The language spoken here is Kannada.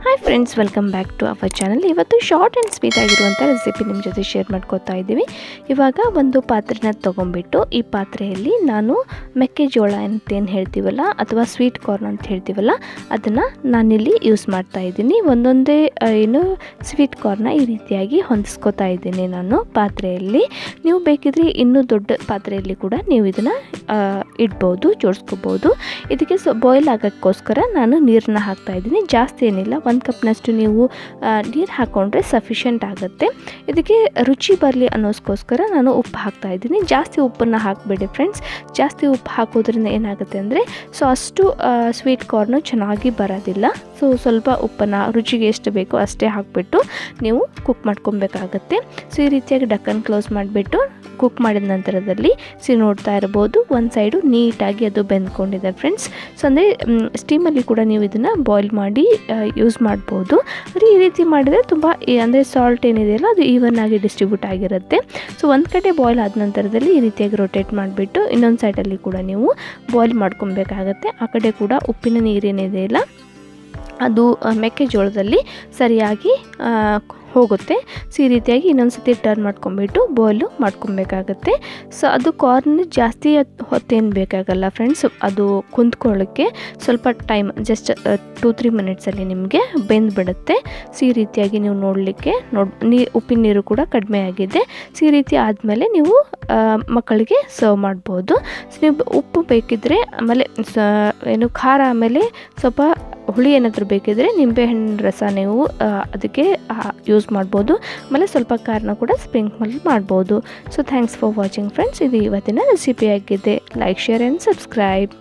hi friends welcome back to our channel ಇವತ್ತು ಶಾರ್ಟ್ ಆ್ಯಂಡ್ ಸ್ವೀಟ್ ಆಗಿರುವಂಥ ರೆಸಿಪಿ ನಿಮ್ಮ ಜೊತೆ ಶೇರ್ ಮಾಡ್ಕೋತಾ ಇದ್ದೀವಿ ಇವಾಗ ಒಂದು ಪಾತ್ರೆನ ತೊಗೊಂಬಿಟ್ಟು ಈ ಪಾತ್ರೆಯಲ್ಲಿ ನಾನು ಮೆಕ್ಕೆಜೋಳ ಅಂತೇನು ಹೇಳ್ತೀವಲ್ಲ ಅಥವಾ ಸ್ವೀಟ್ ಕಾರ್ನ್ ಅಂತ ಹೇಳ್ತೀವಲ್ಲ ಅದನ್ನು ನಾನಿಲ್ಲಿ ಯೂಸ್ ಮಾಡ್ತಾ ಇದ್ದೀನಿ ಒಂದೊಂದೇ ಆ, ಏನು ಸ್ವೀಟ್ ಕಾರ್ನ ಈ ರೀತಿಯಾಗಿ ಹೊಂದಿಸ್ಕೋತಾ ಇದ್ದೀನಿ ನಾನು ಪಾತ್ರೆಯಲ್ಲಿ ನೀವು ಬೇಕಿದ್ರೆ ಇನ್ನೂ ದೊಡ್ಡ ಪಾತ್ರೆಯಲ್ಲಿ ಕೂಡ ನೀವು ಇದನ್ನು ಇಡ್ಬೋದು ಜೋಡಿಸ್ಕೋಬೋದು ಇದಕ್ಕೆ ಸೊ ಬಾಯ್ಲ್ ಆಗೋಕ್ಕೋಸ್ಕರ ನಾನು ನೀರನ್ನ ಹಾಕ್ತಾ ಇದ್ದೀನಿ ಜಾಸ್ತಿ ಏನಿಲ್ಲ ಒಂದು ಕಪ್ನಷ್ಟು ನೀವು ನೀರು ಹಾಕ್ಕೊಂಡ್ರೆ ಸಫಿಷಿಯೆಂಟ್ ಆಗುತ್ತೆ ಇದಕ್ಕೆ ರುಚಿ ಬರಲಿ ಅನ್ನೋಸ್ಕೋಸ್ಕರ ನಾನು ಉಪ್ಪು ಹಾಕ್ತಾ ಇದ್ದೀನಿ ಜಾಸ್ತಿ ಉಪ್ಪನ್ನು ಹಾಕಬೇಡಿ ಫ್ರೆಂಡ್ಸ್ ಜಾಸ್ತಿ ಉಪ್ಪು ಹಾಕೋದ್ರಿಂದ ಏನಾಗುತ್ತೆ ಅಂದರೆ ಸೊ ಅಷ್ಟು ಸ್ವೀಟ್ ಕಾರ್ನು ಚೆನ್ನಾಗಿ ಬರೋದಿಲ್ಲ ಸೊ ಸ್ವಲ್ಪ ಉಪ್ಪನ್ನು ರುಚಿಗೆ ಎಷ್ಟು ಬೇಕೋ ಅಷ್ಟೇ ಹಾಕಿಬಿಟ್ಟು ನೀವು ಕುಕ್ ಮಾಡ್ಕೊಬೇಕಾಗತ್ತೆ ಸೊ ಈ ರೀತಿಯಾಗಿ ಡಕ್ಕನ್ ಕ್ಲೋಸ್ ಮಾಡಿಬಿಟ್ಟು ಕುಕ್ ಮಾಡಿದ ನಂತರದಲ್ಲಿ ಸಿ ನೋಡ್ತಾ ಇರ್ಬೋದು ಒಂದು ಸೈಡು ನೀಟಾಗಿ ಅದು ಬೆಂದ್ಕೊಂಡಿದೆ ಫ್ರೆಂಡ್ಸ್ ಸೊ ಅಂದರೆ ಸ್ಟೀಮಲ್ಲಿ ಕೂಡ ನೀವು ಇದನ್ನು ಬಾಯ್ಲ್ ಮಾಡಿ ಯೂಸ್ ಮಾಡ್ಬೋದು ಆದರೆ ಈ ರೀತಿ ಮಾಡಿದರೆ ತುಂಬ ಅಂದರೆ ಸಾಲ್ಟ್ ಏನಿದೆಯಲ್ಲ ಅದು ಈವನ್ ಆಗಿ ಡಿಸ್ಟ್ರಿಬ್ಯೂಟ್ ಆಗಿರುತ್ತೆ ಸೊ ಒಂದು ಕಡೆ ಬಾಯ್ಲ್ ಆದ ನಂತರದಲ್ಲಿ ಈ ರೀತಿಯಾಗಿ ರೊಟೇಟ್ ಮಾಡಿಬಿಟ್ಟು ಇನ್ನೊಂದು ಸೈಡಲ್ಲಿ ಕೂಡ ನೀವು ಬಾಯ್ಲ್ ಮಾಡ್ಕೊಬೇಕಾಗತ್ತೆ ಆ ಕಡೆ ಕೂಡ ಉಪ್ಪಿನ ನೀರೇನಿದೆಯಲ್ಲ ಅದು ಆ, ಮೆಕ್ಕೆಜೋಳದಲ್ಲಿ ಸರಿಯಾಗಿ ಆ, ಹೋಗುತ್ತೆ ಸೊ ಈ ರೀತಿಯಾಗಿ ಇನ್ನೊಂದು ಸತಿ ಟರ್ನ್ ಮಾಡ್ಕೊಂಬಿಟ್ಟು ಬಾಯ್ಲು ಮಾಡ್ಕೊಬೇಕಾಗತ್ತೆ ಸೊ ಅದು ಕಾರ್ನ್ ಜಾಸ್ತಿ ಹೊತ್- ಹೊತ್ತೇನು ಬೇಕಾಗಲ್ಲ ಫ್ರೆಂಡ್ಸ್ ಅದು ಕುಂತ್ಕೊಳ್ಳೋಕ್ಕೆ ಸ್ವಲ್ಪ ಟೈಮ್ ಜಸ್ಟ್ ಟೂ ತ್ರೀ ಮಿನಿಟ್ಸಲ್ಲಿ ನಿಮಗೆ ಬೆಂದ್ಬಿಡುತ್ತೆ ಸೊ ಈ ರೀತಿಯಾಗಿ ನೀವು ನೋಡಲಿಕ್ಕೆ ನೋಡ್ ನೀ ಉಪ್ಪಿನ ನೀರು ಕೂಡ ಕಡಿಮೆ ಆಗಿದೆ ಸೊ ಈ ರೀತಿ ಆದಮೇಲೆ ನೀವು ಆ, ಮಕ್ಕಳಿಗೆ ಸರ್ವ್ ಮಾಡ್ಬೋದು ಸೊ ನೀವು ಉಪ್ಪು ಬೇಕಿದ್ದರೆ ಆಮೇಲೆ ಸ ಏನು ಖಾರ ಆಮೇಲೆ ಸ್ವಲ್ಪ ಹುಳಿ ಏನಾದರೂ ಬೇಕಿದ್ರೆ ನಿಂಬೆಹಣ್ಣು ರಸ ನೀವು ಆ, ಅದಕ್ಕೆ ಯೂಸ್ ಮಾಡ್ಬೋದು ಆಮೇಲೆ ಸ್ವಲ್ಪ ಖಾರನ ಕೂಡ ಸ್ಪ್ರಿಂಕ್ಲ್ ಮಾಡ್ಬೋದು so thanks for watching friends ಇದು ಇವತ್ತಿನ ರೆಸಿಪಿ ಆಗಿದೆ ಲೈಕ್ ಶೇರ್ ಆ್ಯಂಡ್ ಸಬ್ಸ್ಕ್ರೈಬ್